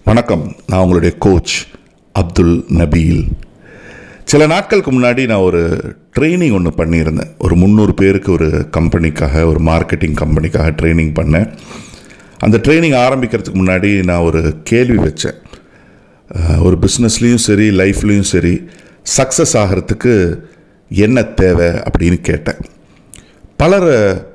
வணக்கம் நான் உங்களுடைய கோச் அப்துல் நபீல் சில நாட்களுக்கு முன்னாடி நான் ஒரு ட்ரைனிங் ஒன்று பண்ணியிருந்தேன் ஒரு முந்நூறு பேருக்கு ஒரு கம்பெனிக்காக ஒரு மார்க்கெட்டிங் கம்பெனிக்காக ட்ரைனிங் பண்ணேன் அந்த ட்ரைனிங் ஆரம்பிக்கிறதுக்கு முன்னாடி நான் ஒரு கேள்வி வச்சேன் அஹ், ஒரு பிஸ்னஸ்லேயும் சரி லைஃப்லேயும் சரி சக்ஸஸ் ஆகிறதுக்கு என்ன தேவை அப்படின்னு கேட்டேன் பலர்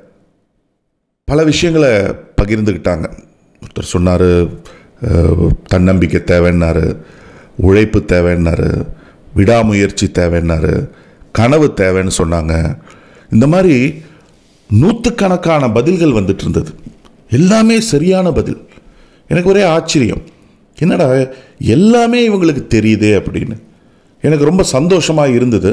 பல விஷயங்களை பகிர்ந்துக்கிட்டாங்க ஒருத்தர் சொன்னார் தன்னம்பிக்கை தேவைன்னாரு உழைப்பு தேவைன்னாரு விடாமுயற்சி தேவைன்னாரு கனவு தேவைன்னு சொன்னாங்க இந்த மாதிரி நூற்றுக்கணக்கான பதில்கள் வந்துட்டு இருந்தது எல்லாமே சரியான பதில் எனக்கு ஒரே ஆச்சரியம் என்னடா எல்லாமே இவங்களுக்கு தெரியுதே அப்படின்னு எனக்கு ரொம்ப சந்தோஷமாக இருந்தது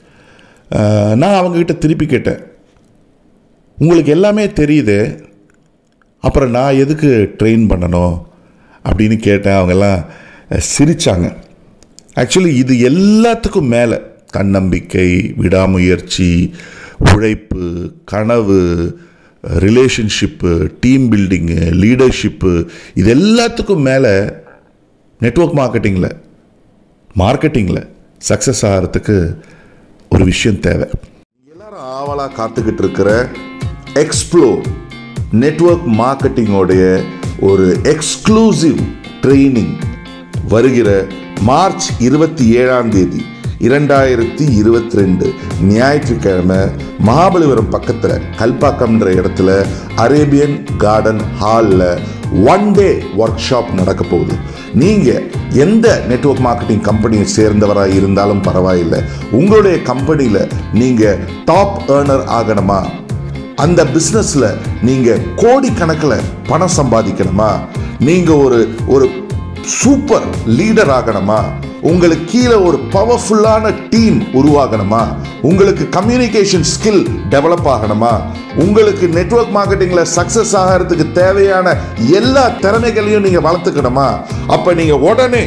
அஹ், நான் அவங்கக்கிட்ட திருப்பி கேட்டேன் உங்களுக்கு எல்லாமே தெரியுது அப்புறம் நான் எதுக்கு ட்ரெயின் பண்ணணும் அப்படின்னு கேட்டேன் அவங்கெல்லாம் அஹ், சிரிச்சாங்க ஆக்சுவலி இது எல்லாத்துக்கும் மேலே தன்னம்பிக்கை விடாமுயற்சி உழைப்பு கனவு ரிலேஷன்ஷிப்பு டீம் பில்டிங்கு லீடர்ஷிப்பு இது எல்லாத்துக்கும் மேலே நெட்வொர்க் மார்க்கெட்டிங்கில் மார்க்கெட்டிங்கில் சக்ஸஸ் ஆகிறதுக்கு ஒரு விஷயம் தேவை எல்லாரும் ஆவலாக காத்துக்கிட்டு இருக்கிற எக்ஸ்ப்ளோர் நெட்வொர்க் மார்க்கெட்டிங்கோடைய ஒரு எக்ஸ்க்ளூசிவ் ட்ரைனிங் வருகிற மார்ச் இருபத்தி ஏழாம் தேதி இரண்டாயிரத்தி இருபத்தி ரெண்டு ஞாயிற்றுக்கிழமை மகாபலிபுரம் பக்கத்தில் கல்பாக்கம்ன்ற இடத்துல அரேபியன் கார்டன் ஹாலில் ஒன் டே ஒர்க் ஷாப் நடக்க போகுது நீங்கள் எந்த நெட்வொர்க் மார்க்கெட்டிங் கம்பெனியை சேர்ந்தவராக இருந்தாலும் பரவாயில்லை உங்களுடைய கம்பெனியில் நீங்கள் டாப் ஏர்னர் ஆகணுமா அந்த பிஸ்னஸில் நீங்கள் கோடிக்கணக்கில் பணம் சம்பாதிக்கணுமா நீங்கள் ஒரு ஒரு சூப்பர் லீடர் ஆகணுமா உங்களுக்கு கீழே ஒரு பவர்ஃபுல்லான டீம் உருவாகணுமா உங்களுக்கு கம்யூனிகேஷன் ஸ்கில் டெவலப் ஆகணுமா உங்களுக்கு நெட்வொர்க் மார்க்கெட்டிங்கில் சக்ஸஸ் ஆகிறதுக்கு தேவையான எல்லா திறமைகளையும் நீங்கள் வளர்த்துக்கணுமா அப்போ நீங்கள் உடனே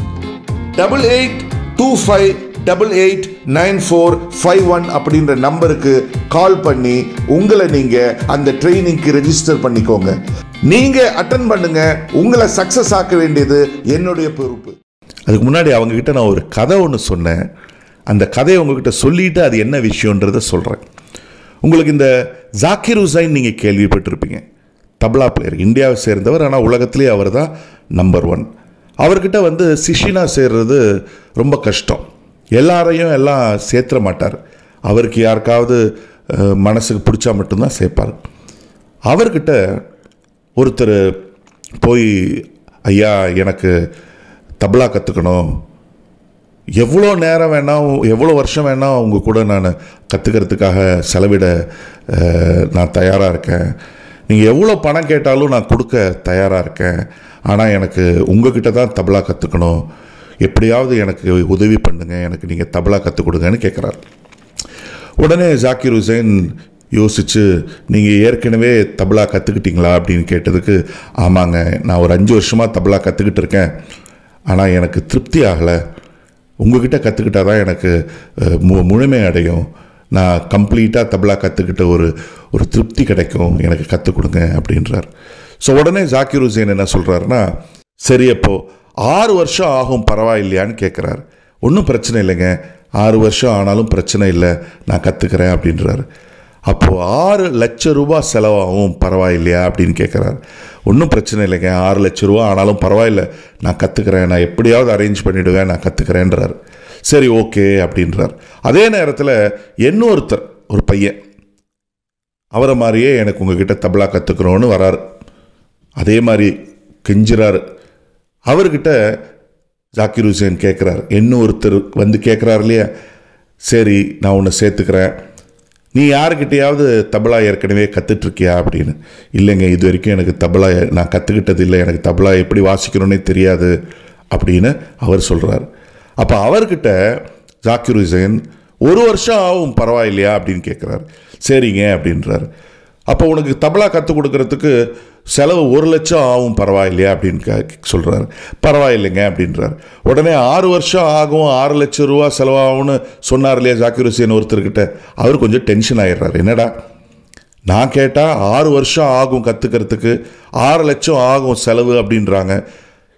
double eight two five double eight nine four five one அப்படின்ற நம்பருக்கு கால் பண்ணி உங்களை நீங்கள் அந்த ட்ரைனிங்க்கு ரெஜிஸ்டர் பண்ணிக்கோங்க நீங்கள் அட்டன் பண்ணுங்க உங்களை சக்ஸஸ் ஆக்க வேண்டியது என்னுடைய பொறுப்பு அதுக்கு முன்னாடி அவங்கக்கிட்ட நான் ஒரு கதை ஒன்று சொன்னேன் அந்த கதையை உங்ககிட்ட சொல்லிட்டு அது என்ன விஷயன்றத சொல்கிறேன் உங்களுக்கு இந்த ஜாக்கிர் ஹுசைன் நீங்கள் கேள்விப்பட்டிருப்பீங்க தப்லா பிளேயர் இந்தியாவை சேர்ந்தவர் ஆனால் உலகத்திலே அவர் தான் நம்பர் ஒன் அவர்கிட்ட வந்து சிஷினா சேர்றது ரொம்ப கஷ்டம் எல்லாரையும் எல்லாம் சேர்த்துற மாட்டார் அவருக்கு யாருக்காவது அஹ், மனசுக்கு பிடிச்சா மட்டும்தான் சேர்ப்பார் அவர்கிட்ட ஒருத்தர் போய் ஐயா எனக்கு தப்லா கற்றுக்கணும் எவ்வளோ நேரம் வேணால் எவ்வளோ வருஷம் வேணால் உங்க கூட நான் கற்றுக்கிறதுக்காக செலவிட அஹ், நான் தயாராக இருக்கேன் நீங்கள் எவ்வளோ பணம் கேட்டாலும் நான் கொடுக்க தயாராக இருக்கேன் ஆனால் எனக்கு உங்ககிட்ட தான் தபலா கற்றுக்கணும் எப்படியாவது எனக்கு உதவி பண்ணுங்க எனக்கு நீங்கள் தபலா கற்றுக் கொடுங்கன்னு கேட்குறாரு உடனே ஜாக்கிர் ஹுசைன் யோசிச்சு நீங்கள் ஏற்கனவே தபலா கற்றுக்கிட்டீங்களா அப்படின்னு கேட்டதுக்கு ஆமாங்க நான் ஒரு அஞ்சு வருஷமாக தபலா கற்றுக்கிட்டு இருக்கேன் ஆனால் எனக்கு திருப்தி ஆகலை உங்ககிட்ட கற்றுக்கிட்டா தான் எனக்கு அஹ், மு முழுமை அடையும் நான் கம்ப்ளீட்டாக தபலா கற்றுக்கிட்ட ஒரு ஒரு திருப்தி கிடைக்கும் எனக்கு கற்றுக் கொடுங்க அப்படின்றார் ஸோ உடனே ஜாக்கிர் ஹுசேன் என்ன சொல்கிறாருன்னா சரி அப்போ ஆறு வருஷம் ஆகும் பரவாயில்லையான்னு கேட்குறாரு ஒன்றும் பிரச்சனை இல்லைங்க ஆறு வருஷம் ஆனாலும் பிரச்சனை இல்லை நான் கற்றுக்கிறேன் அப்படின்றாரு அப்போது ஆறு லட்ச ரூபா செலவாகும் பரவாயில்லையா அப்படின்னு கேட்குறாரு ஒன்றும் பிரச்சனை இல்லைங்க ஆறு லட்ச ரூபா ஆனாலும் பரவாயில்ல நான் கற்றுக்கிறேன் நான் எப்படியாவது அரேஞ்ச் பண்ணிவிடுவேன் நான் கற்றுக்கிறேன்றார் சரி ஓகே அப்படின்றார் அதே நேரத்தில் இன்னொருத்தர் ஒரு பையன் அவரை மாதிரியே எனக்கு உங்ககிட்ட தபலா கற்றுக்கிறோன்னு வராரு அதே மாதிரி கெஞ்சுறாரு அவர்கிட்ட ஜாக்கிர் ஹுசேன் கேட்குறாரு என்ன ஒருத்தர் வந்து கேட்குறாரு இல்லையா சரி நான் உன்னை சேர்த்துக்கிறேன் நீ யாருக்கிட்டையாவது தபலா ஏற்கனவே கற்றுட்ருக்கியா அப்படின்னு இல்லைங்க இது வரைக்கும் எனக்கு தபலா நான் கற்றுக்கிட்டது இல்லை எனக்கு தபலா எப்படி வாசிக்கணும்னே தெரியாது அப்படின்னு அவர் சொல்கிறார் அப்போ அவர்கிட்ட ஜாக்கிர் ஹுசேன் ஒரு வருஷம் ஆகும் பரவாயில்லையா அப்படின்னு கேட்குறாரு சரிங்க அப்படின்றாரு அப்போ உனக்கு தபலா கற்றுக் கொடுக்கறதுக்கு செலவு ஒரு லட்சம் ஆகும் பரவாயில்லையா அப்படின்னு கே சொல்கிறாரு பரவாயில்லைங்க அப்படின்றார் உடனே ஆறு வருஷம் ஆகும் ஆறு லட்சம் ரூபா செலவாகும்னு சொன்னார் இல்லையா ஜாக்கிர் ஹுசேன் ஒருத்தர்கிட்ட அவர் கொஞ்சம் டென்ஷன் ஆயிடுறாரு என்னடா நான் கேட்டால் ஆறு வருஷம் ஆகும் கற்றுக்கிறதுக்கு ஆறு லட்சம் ஆகும் செலவு அப்படின்றாங்க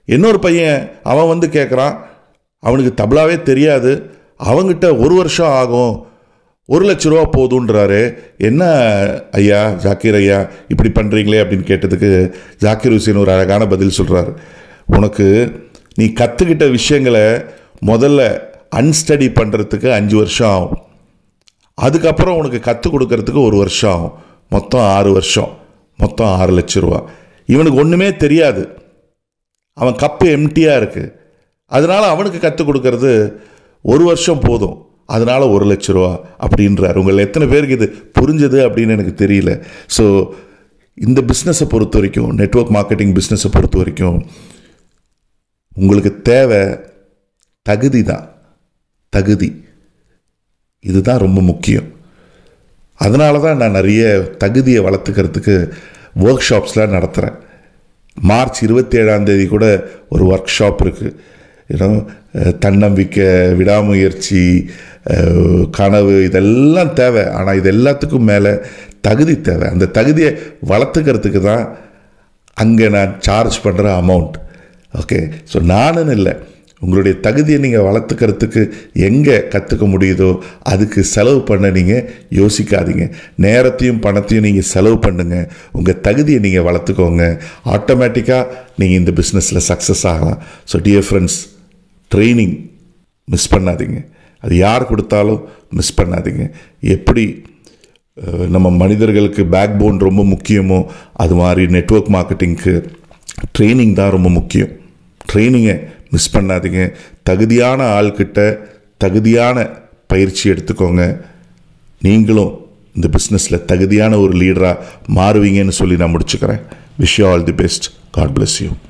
இன்னொரு பையன் அவன் வந்து கேட்குறான் அவனுக்கு தபலாவே தெரியாது அவங்கிட்ட ஒரு வருஷம் ஆகும் ஒரு லட்ச ரூபா போதுன்றாரு என்ன ஐயா ஜாக்கீர் ஐயா இப்படி பண்ணுறீங்களே அப்படின்னு கேட்டதுக்கு ஜாக்கீர் ஹுசேன் ஒரு அழகான பதில் சொல்கிறார் உனக்கு நீ கற்றுக்கிட்ட விஷயங்களை முதல்ல அன்ஸ்டடி பண்ணுறதுக்கு அஞ்சு வருஷம் ஆகும் அதுக்கப்புறம் உனக்கு கற்றுக் கொடுக்கறதுக்கு ஒரு வருஷம் ஆகும் மொத்தம் ஆறு வருஷம் மொத்தம் ஆறு லட்ச ரூபா இவனுக்கு ஒன்றுமே தெரியாது அவன் கப்பு எம்டியாக இருக்குது அதனால் அவனுக்கு கற்றுக் கொடுக்கறது ஒரு வருஷம் போதும் அதனால் ஒரு லட்ச ரூபா அப்படின்றார் உங்கள் எத்தனை பேருக்கு இது புரிஞ்சது அப்படின்னு எனக்கு தெரியல ஸோ இந்த பிஸ்னஸை பொறுத்த வரைக்கும் நெட்வொர்க் மார்க்கெட்டிங் பிஸ்னஸை பொறுத்த வரைக்கும் உங்களுக்கு தேவை தகுதி தான் தகுதி இதுதான் ரொம்ப முக்கியம் அதனால தான் நான் நிறைய தகுதியை வளர்த்துக்கிறதுக்கு ஒர்க் ஷாப்ஸ்லாம் நடத்துகிறேன் மார்ச் இருபத்தேழாம் தேதி கூட ஒரு ஒர்க் ஷாப் இருக்குது ஏன்னா தன்னம்பிக்கை விடாமுயற்சி அஹ், கனவு இதெல்லாம் தேவை ஆனால் இது எல்லாத்துக்கும் மேலே தகுதி தேவை அந்த தகுதியை வளர்த்துக்கிறதுக்கு தான் அங்கே நான் சார்ஜ் பண்ணுற அமௌண்ட் ஓகே ஸோ நானுன்னு இல்லை உங்களுடைய தகுதியை நீங்கள் வளர்த்துக்கிறதுக்கு எங்கே கற்றுக்க முடியுதோ அதுக்கு செலவு பண்ண நீங்கள் யோசிக்காதீங்க நேரத்தையும் பணத்தையும் நீங்கள் செலவு பண்ணுங்கள் உங்கள் தகுதியை நீங்கள் வளர்த்துக்கோங்க ஆட்டோமேட்டிக்காக நீங்கள் இந்த பிஸ்னஸில் சக்ஸஸ் ஆகலாம் so dear friends training miss பண்ணாதீங்க அது யார் கொடுத்தாலும் மிஸ் பண்ணாதீங்க எப்படி அஹ், நம்ம மனிதர்களுக்கு பேக் போன் ரொம்ப முக்கியமோ அது மாதிரி நெட்வொர்க் மார்க்கெட்டிங்க்கு ட்ரைனிங் தான் ரொம்ப முக்கியம் ட்ரைனிங்கை மிஸ் பண்ணாதீங்க தகுதியான ஆள்கிட்ட தகுதியான பயிற்சி எடுத்துக்கோங்க நீங்களும் இந்த பிஸ்னஸில் தகுதியான ஒரு லீடராக மாறுவீங்கன்னு சொல்லி நான் முடிச்சுக்கிறேன் wish all the best god bless you